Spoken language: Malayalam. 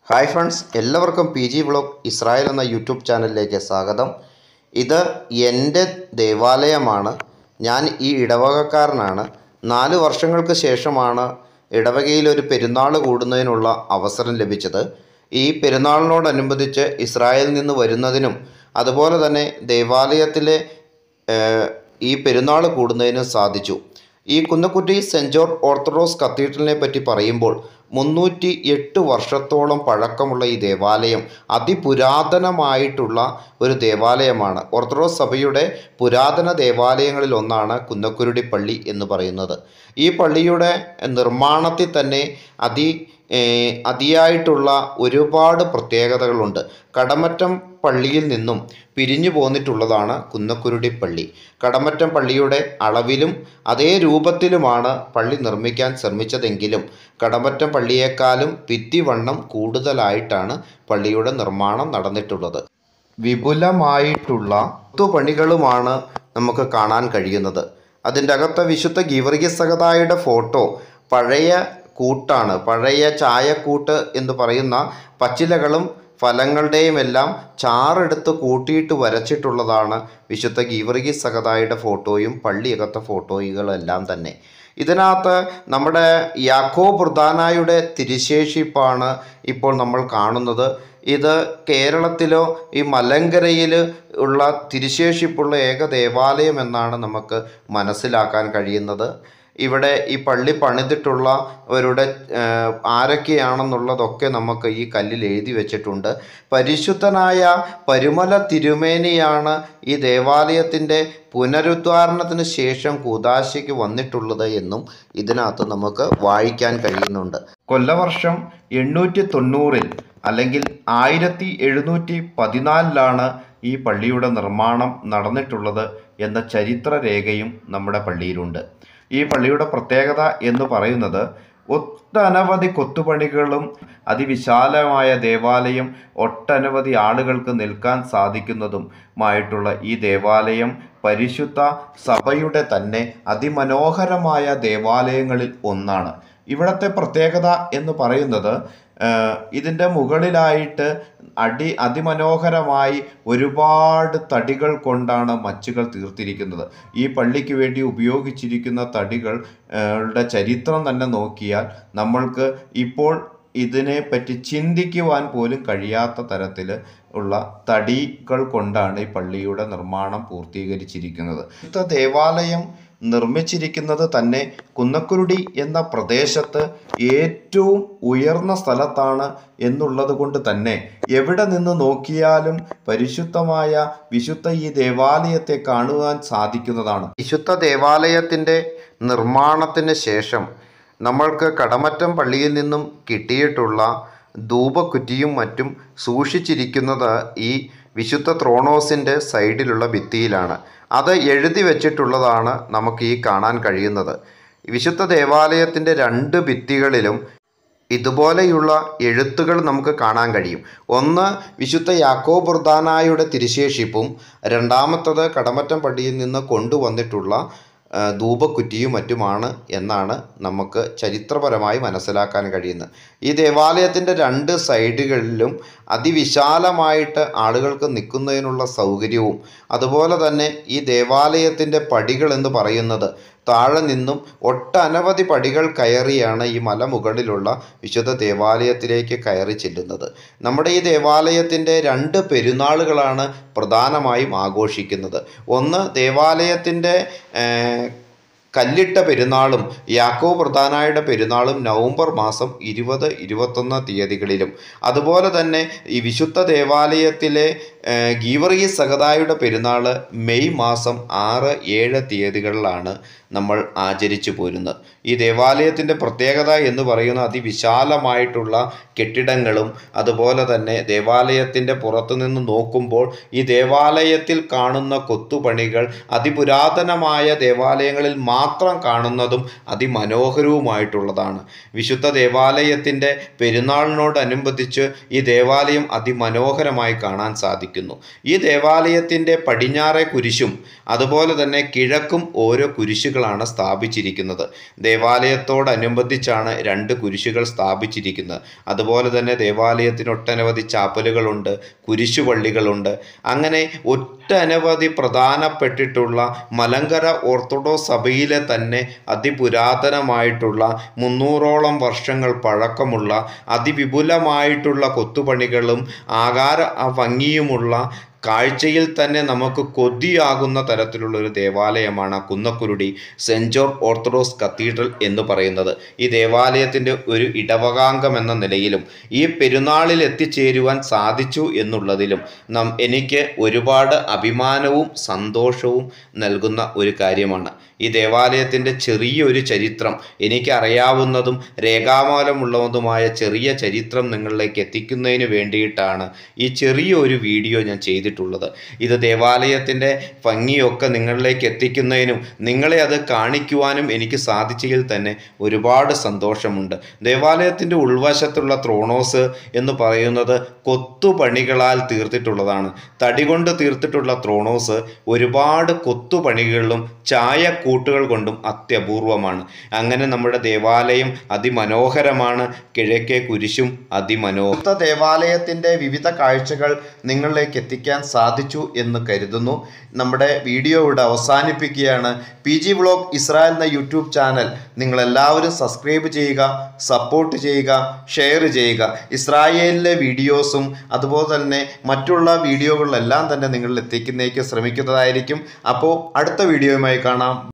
ഹായ് ഫ്രണ്ട്സ് എല്ലാവർക്കും പി ജി വ്ളോഗ് ഇസ്രായേൽ എന്ന യൂട്യൂബ് ചാനലിലേക്ക് സ്വാഗതം ഇത് എൻ്റെ ദേവാലയമാണ് ഞാൻ ഈ ഇടവകക്കാരനാണ് നാല് വർഷങ്ങൾക്ക് ശേഷമാണ് ഇടവകയിൽ ഒരു പെരുന്നാൾ കൂടുന്നതിനുള്ള അവസരം ലഭിച്ചത് ഈ പെരുന്നാളിനോടനുബന്ധിച്ച് ഇസ്രായേലിൽ നിന്ന് വരുന്നതിനും അതുപോലെ തന്നെ ദേവാലയത്തിലെ ഏഹ്, ഈ പെരുന്നാൾ കൂടുന്നതിനും സാധിച്ചു ഈ കുന്നക്കുറ്റി സെൻറ് ജോർജ് ഓർത്തഡോക്സ് കത്തീഡ്രലിനെ പറ്റി പറയുമ്പോൾ മുന്നൂറ്റി എട്ട് വർഷത്തോളം പഴക്കമുള്ള ഈ ദേവാലയം അതിപുരാതനമായിട്ടുള്ള ഒരു ദേവാലയമാണ് ഓർത്തഡോക്സ് സഭയുടെ പുരാതന ദേവാലയങ്ങളിൽ ഒന്നാണ് കുന്നക്കുരുടി പള്ളി എന്ന് പറയുന്നത് ഈ പള്ളിയുടെ നിർമ്മാണത്തിൽ തന്നെ അതി ഏഹ്, അതിയായിട്ടുള്ള ഒരുപാട് പ്രത്യേകതകളുണ്ട് കടമറ്റം പള്ളിയിൽ നിന്നും പിരിഞ്ഞു പോന്നിട്ടുള്ളതാണ് കുന്നക്കുരുടി പള്ളി കടമറ്റം പള്ളിയുടെ അളവിലും അതേ രൂപത്തിലുമാണ് പള്ളി നിർമ്മിക്കാൻ ശ്രമിച്ചതെങ്കിലും കടമറ്റം പള്ളിയേക്കാളും ഭിത്തിവണ്ണം കൂടുതലായിട്ടാണ് പള്ളിയുടെ നിർമ്മാണം നടന്നിട്ടുള്ളത് വിപുലമായിട്ടുള്ള പണികളുമാണ് നമുക്ക് കാണാൻ കഴിയുന്നത് അതിൻ്റെ അകത്തെ വിശുദ്ധ ഗീവർഗീസ് സഹതായുടെ ഫോട്ടോ പഴയ കൂട്ടാണ് പഴയ ചായക്കൂട്ട് എന്ന് പറയുന്ന പച്ചിലകളും ഫലങ്ങളുടെയും എല്ലാം ചാറെടുത്ത് കൂട്ടിയിട്ട് വരച്ചിട്ടുള്ളതാണ് വിശുദ്ധ ഗീവർഗീസ് സഹതായുടെ ഫോട്ടോയും പള്ളിയകത്തെ ഫോട്ടോയുകളെല്ലാം തന്നെ ഇതിനകത്ത് നമ്മുടെ യാക്കോ പ്രധാനായുടെ തിരുശേഷിപ്പാണ് ഇപ്പോൾ നമ്മൾ കാണുന്നത് ഇത് കേരളത്തിലോ ഈ മലങ്കരയിൽ ഉള്ള തിരുശേഷിപ്പുള്ള ഏക ദേവാലയം എന്നാണ് നമുക്ക് മനസ്സിലാക്കാൻ കഴിയുന്നത് ഇവിടെ ഈ പള്ളി പണിതിട്ടുള്ളവരുടെ ഏഹ്, ആരൊക്കെയാണെന്നുള്ളതൊക്കെ നമുക്ക് ഈ കല്ലിൽ എഴുതി വെച്ചിട്ടുണ്ട് പരിശുദ്ധനായ പരുമല തിരുമേനിയാണ് ഈ ദേവാലയത്തിൻ്റെ പുനരുദ്ധാരണത്തിന് ശേഷം കൂതാശയ്ക്ക് വന്നിട്ടുള്ളത് എന്നും ഇതിനകത്ത് നമുക്ക് വായിക്കാൻ കഴിയുന്നുണ്ട് കൊല്ലവർഷം എണ്ണൂറ്റി തൊണ്ണൂറിൽ അല്ലെങ്കിൽ ആയിരത്തി എഴുന്നൂറ്റി പതിനാലിലാണ് ഈ പള്ളിയുടെ നിർമ്മാണം നടന്നിട്ടുള്ളത് എന്ന ചരിത്രരേഖയും നമ്മുടെ പള്ളിയിലുണ്ട് ഈ പള്ളിയുടെ പ്രത്യേകത എന്ന് പറയുന്നത് ഒട്ടനവധി കൊത്തുപണികളും അതിവിശാലമായ ദേവാലയം ഒട്ടനവധി ആളുകൾക്ക് നിൽക്കാൻ സാധിക്കുന്നതുമായിട്ടുള്ള ഈ ദേവാലയം പരിശുദ്ധ സഭയുടെ തന്നെ അതിമനോഹരമായ ദേവാലയങ്ങളിൽ ഒന്നാണ് ഇവിടുത്തെ പ്രത്യേകത എന്ന് പറയുന്നത് ആഹ്, ഇതിൻ്റെ മുകളിലായിട്ട് അടി അതിമനോഹരമായി ഒരുപാട് തടികൾ കൊണ്ടാണ് മച്ചുകൾ തീർത്തിരിക്കുന്നത് ഈ പള്ളിക്ക് വേണ്ടി ഉപയോഗിച്ചിരിക്കുന്ന തടികൾ ആഹ്, ടെ ചരിത്രം തന്നെ നോക്കിയാൽ നമ്മൾക്ക് ഇപ്പോൾ ഇതിനെപ്പറ്റി ചിന്തിക്കുവാൻ പോലും കഴിയാത്ത തരത്തിൽ ഉള്ള തടികൾ കൊണ്ടാണ് ഈ പള്ളിയുടെ നിർമ്മാണം പൂർത്തീകരിച്ചിരിക്കുന്നത് ഇത്ത ദേവാലയം നിർമ്മിച്ചിരിക്കുന്നത് തന്നെ കുന്നക്കുരുടി എന്ന പ്രദേശത്ത് ഏറ്റവും ഉയർന്ന സ്ഥലത്താണ് എന്നുള്ളത് കൊണ്ട് തന്നെ എവിടെ നിന്ന് നോക്കിയാലും പരിശുദ്ധമായ വിശുദ്ധ ഈ ദേവാലയത്തെ കാണുവാൻ സാധിക്കുന്നതാണ് വിശുദ്ധ ദേവാലയത്തിൻ്റെ നിർമ്മാണത്തിന് ശേഷം നമ്മൾക്ക് കടമറ്റം പള്ളിയിൽ നിന്നും കിട്ടിയിട്ടുള്ള ധൂപക്കുറ്റിയും മറ്റും സൂക്ഷിച്ചിരിക്കുന്നത് ഈ വിശുദ്ധ ത്രോണോസിൻ്റെ സൈഡിലുള്ള ഭിത്തിയിലാണ് അത് എഴുതി വെച്ചിട്ടുള്ളതാണ് നമുക്ക് ഈ കാണാൻ കഴിയുന്നത് വിശുദ്ധ ദേവാലയത്തിൻ്റെ രണ്ട് ഭിത്തികളിലും ഇതുപോലെയുള്ള എഴുത്തുകൾ നമുക്ക് കാണാൻ കഴിയും ഒന്ന് വിശുദ്ധ യാക്കോ ബുർദാനായുടെ തിരുശേഷിപ്പും രണ്ടാമത്തത് കടമറ്റം പള്ളിയിൽ നിന്ന് കൊണ്ടുവന്നിട്ടുള്ള ആ, ധൂപക്കുറ്റിയും മറ്റുമാണ് എന്നാണ് നമുക്ക് ചരിത്രപരമായി മനസ്സിലാക്കാൻ കഴിയുന്നത് ഈ ദേവാലയത്തിൻ്റെ രണ്ട് സൈഡുകളിലും അതിവിശാലമായിട്ട് ആളുകൾക്ക് നിൽക്കുന്നതിനുള്ള സൗകര്യവും അതുപോലെ തന്നെ ഈ ദേവാലയത്തിൻ്റെ പടികൾ എന്ന് പറയുന്നത് താഴെ നിന്നും ഒട്ടനവധി പടികൾ കയറിയാണ് ഈ മലമുകളിലുള്ള വിശുദ്ധ ദേവാലയത്തിലേക്ക് കയറി ചെല്ലുന്നത് നമ്മുടെ ഈ ദേവാലയത്തിൻ്റെ രണ്ട് പെരുന്നാളുകളാണ് പ്രധാനമായും ആഘോഷിക്കുന്നത് ഒന്ന് ദേവാലയത്തിൻ്റെ ഏഹ്, കല്ലിട്ട പെരുന്നാളും യാക്കോ പ്രധാനായുടെ പെരുന്നാളും നവംബർ മാസം ഇരുപത് ഇരുപത്തൊന്ന് തീയതികളിലും അതുപോലെ തന്നെ ഈ വിശുദ്ധ ദേവാലയത്തിലെ ഏഹ്, ഗീവർഗീസ് സഹതായുടെ പെരുന്നാൾ മെയ് മാസം ആറ് ഏഴ് തീയതികളിലാണ് നമ്മൾ ആചരിച്ചു പോരുന്നത് ഈ ദേവാലയത്തിൻ്റെ പ്രത്യേകത എന്ന് പറയുന്ന അതിവിശാലമായിട്ടുള്ള കെട്ടിടങ്ങളും അതുപോലെ തന്നെ ദേവാലയത്തിൻ്റെ പുറത്തു നിന്ന് നോക്കുമ്പോൾ ഈ ദേവാലയത്തിൽ കാണുന്ന കൊത്തുപണികൾ അതിപുരാതനമായ ദേവാലയങ്ങളിൽ മാത്രം കാണുന്നതും അതിമനോഹരവുമായിട്ടുള്ളതാണ് വിശുദ്ധ ദേവാലയത്തിൻ്റെ പെരുന്നാളിനോടനുബന്ധിച്ച് ഈ ദേവാലയം അതിമനോഹരമായി കാണാൻ സാധിക്കും സാധിക്കുന്നു ഈ ദേവാലയത്തിൻ്റെ പടിഞ്ഞാറെ കുരിശും അതുപോലെ തന്നെ കിഴക്കും ഓരോ കുരിശുകളാണ് സ്ഥാപിച്ചിരിക്കുന്നത് ദേവാലയത്തോടനുബന്ധിച്ചാണ് രണ്ട് കുരിശുകൾ സ്ഥാപിച്ചിരിക്കുന്നത് അതുപോലെ തന്നെ ദേവാലയത്തിന് ഒട്ടനവധി ചാപ്പലുകളുണ്ട് കുരിശുപള്ളികളുണ്ട് അങ്ങനെ ഒട്ടനവധി പ്രധാനപ്പെട്ടിട്ടുള്ള മലങ്കര ഓർത്തഡോക്സ് സഭയിലെ തന്നെ അതിപുരാതനമായിട്ടുള്ള മുന്നൂറോളം വർഷങ്ങൾ പഴക്കമുള്ള അതിവിപുലമായിട്ടുള്ള കൊത്തുപണികളും ആകാര ഭംഗിയുമുള്ള കാഴ്ചയിൽ തന്നെ നമുക്ക് കൊതിയാകുന്ന തരത്തിലുള്ള ഒരു ദേവാലയമാണ് Kunnakkurudi saint George orthodox cathedral എന്ന് പറയുന്നത് ഈ ദേവാലയത്തിൻ്റെ ഒരു ഇടവകാംഗം എന്ന നിലയിലും ഈ പെരുന്നാളിൽ എത്തിച്ചേരുവാൻ സാധിച്ചു എന്നുള്ളതിലും നം എനിക്ക് ഒരുപാട് അഭിമാനവും സന്തോഷവും നൽകുന്ന ഒരു കാര്യമാണ് ഈ ദേവാലയത്തിൻ്റെ ചെറിയൊരു ചരിത്രം എനിക്ക് അറിയാവുന്നതും രേഖാമൂലമുള്ളതുമായ ചെറിയ ചരിത്രം നിങ്ങളിലേക്ക് എത്തിക്കുന്നതിന് വേണ്ടിയിട്ടാണ് ഈ ചെറിയ ഒരു വീഡിയോ ഞാൻ ചെയ്തിട്ടുള്ളത് ഇത് ദേവാലയത്തിൻ്റെ ഭംഗിയൊക്കെ നിങ്ങളിലേക്ക് എത്തിക്കുന്നതിനും നിങ്ങളെ അത് കാണിക്കുവാനും എനിക്ക് സാധിച്ചതിൽ തന്നെ ഒരുപാട് സന്തോഷമുണ്ട് ദേവാലയത്തിൻ്റെ ഉൾവശത്തുള്ള ത്രോണോസ് എന്ന് പറയുന്നത് കൊത്തുപണികളാൽ തീർത്തിട്ടുള്ളതാണ് തടി കൊണ്ട് തീർത്തിട്ടുള്ള ത്രോണോസ് ഒരുപാട് കൊത്തുപണികളിലും ചായക്കൂട്ടുകൾ കൊണ്ടും അത്യപൂർവമാണ് അങ്ങനെ നമ്മുടെ ദേവാലയം അതിമനോഹരമാണ് കിഴക്കേ കുരിശും അതിമനോഹര ദേവാലയത്തിൻ്റെ വിവിധ കാഴ്ചകൾ നിങ്ങളിലേക്ക് എത്തിക്കാൻ സാധിച്ചു എന്ന് കരുതുന്നു നമ്മുടെ വീഡിയോ ഇവിടെ അവസാനിപ്പിക്കുകയാണ് പി ജി വ്ളോഗ് ഇസ്രായേൽ എന്ന യൂട്യൂബ് ചാനൽ നിങ്ങളെല്ലാവരും സബ്സ്ക്രൈബ് ചെയ്യുക സപ്പോർട്ട് ചെയ്യുക ഷെയർ ചെയ്യുക ഇസ്രായേലിലെ വീഡിയോസും അതുപോലെ തന്നെ മറ്റുള്ള വീഡിയോകളിലെല്ലാം തന്നെ നിങ്ങളിൽ എത്തിക്കുന്നതിലേക്ക് ശ്രമിക്കുന്നതായിരിക്കും അപ്പോൾ അടുത്ത വീഡിയോയുമായി കാണാം